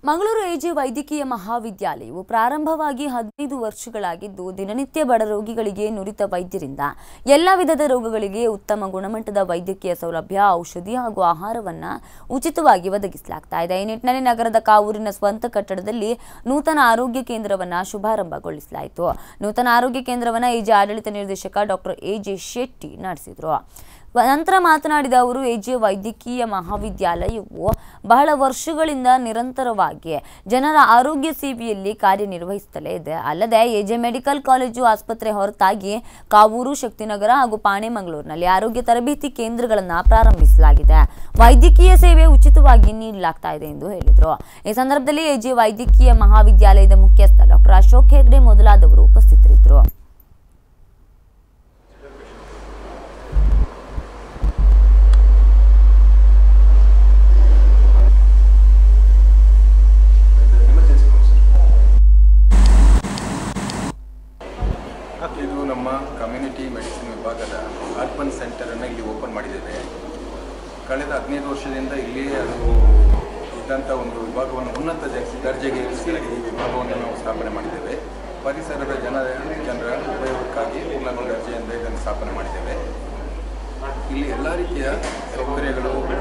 Mangaluru AJ ವೈದ್ಯಕೀಯ ಮಹಾವಿದ್ಯಾಲಯವು ಪ್ರಾರಂಭವಾಗಿ ಹದಿನೈದು ವರ್ಷಗಳಾಗಿದ್ದು ದಿನನಿತ್ಯ ಬಡ ರೋಗಿಗಳಿಗೆ ನುರಿತ ವೈದ್ಯರಿಂದ ಎಲ್ಲ ವಿಧದ ರೋಗಗಳಿಗೆ ಉತ್ತಮ ಗುಣಮಟ್ಟದ ವೈದ್ಯಕೀಯ ಸೌಲಭ್ಯ ಔಷಧಿ ಹಾಗೂ ಆಹಾರವನ್ನ ಉಚಿತವಾಗಿ ಒದಗಿಸಲಾಗ್ತಾ ಇದೆ ಈ ನಿಟ್ಟಿನಲ್ಲಿ ನಗರದ ಕಾವೂರಿನ ಸ್ವಂತ ಕಟ್ಟಡದಲ್ಲಿ ನೂತನ ಆರೋಗ್ಯ ಕೇಂದ್ರವನ್ನ ಶುಭಾರಂಭಗೊಳಿಸಲಾಯಿತು ನೂತನ ಆರೋಗ್ಯ ಕೇಂದ್ರವನ್ನ ಎಜೆ ಆಡಳಿತ ನಿರ್ದೇಶಕ ಡಾಕ್ಟರ್ ಎಜೆ ಶೆಟ್ಟಿ ನಡೆಸಿದರು ನಂತರ ಮಾತನಾಡಿದ ಅವರು ಎಜೆ ವೈದ್ಯಕೀಯ ಮಹಾವಿದ್ಯಾಲಯವು ಬಹಳ ವರ್ಷಗಳಿಂದ ನಿರಂತರವಾಗಿ ಜನರ ಆರೋಗ್ಯ ಸೇವೆಯಲ್ಲಿ ಕಾರ್ಯನಿರ್ವಹಿಸುತ್ತಲೇ ಇದೆ ಅಲ್ಲದೆ ಎಜೆ ಮೆಡಿಕಲ್ ಕಾಲೇಜು ಆಸ್ಪತ್ರೆ ಹೊರತಾಗಿ ಕಾವೂರು ಶಕ್ತಿನಗರ ಹಾಗೂ ಪಾಣೆಮಂಗಳೂರಿನಲ್ಲಿ ಆರೋಗ್ಯ ತರಬೇತಿ ಕೇಂದ್ರಗಳನ್ನು ಪ್ರಾರಂಭಿಸಲಾಗಿದೆ ವೈದ್ಯಕೀಯ ಸೇವೆ ಉಚಿತವಾಗಿ ನೀಡಲಾಗ್ತಾ ಇದೆ ಎಂದು ಹೇಳಿದರು ಈ ಸಂದರ್ಭದಲ್ಲಿ ಎಜೆ ವೈದ್ಯಕೀಯ ಮಹಾವಿದ್ಯಾಲಯದ ಮುಖ್ಯಸ್ಥ ಡಾಕ್ಟರ್ ಅಶೋಕ್ ಹೆಗ್ಡೆ ಮೊದಲಾದವರು ಉಪಸ್ಥಿತರಿದ್ದರು ಇದು ನಮ್ಮ ಕಮ್ಯುನಿಟಿ ಮೆಡಿಸಿನ್ ವಿಭಾಗದ ಅರ್ಬನ್ ಸೆಂಟರನ್ನು ಇಲ್ಲಿ ಓಪನ್ ಮಾಡಿದ್ದೇವೆ ಕಳೆದ ಹದಿನೈದು ವರ್ಷದಿಂದ ಇಲ್ಲಿ ಅದು ಇದ್ದಂಥ ಒಂದು ವಿಭಾಗವನ್ನು ಉನ್ನತ ಜ- ದರ್ಜೆಗೆ ಇರಿಸಿ ಈ ವಿಭಾಗವನ್ನು ನಾವು ಸ್ಥಾಪನೆ ಮಾಡಿದ್ದೇವೆ ಪರಿಸರದ ಜನ ಜನರ ಉಪಯೋಗಕ್ಕಾಗಿ ಉನ್ನತ ದರ್ಜೆಯಿಂದ ಇದನ್ನು ಸ್ಥಾಪನೆ ಮಾಡಿದ್ದೇವೆ ಇಲ್ಲಿ ಎಲ್ಲ ರೀತಿಯ ಸೌಕರ್ಯಗಳು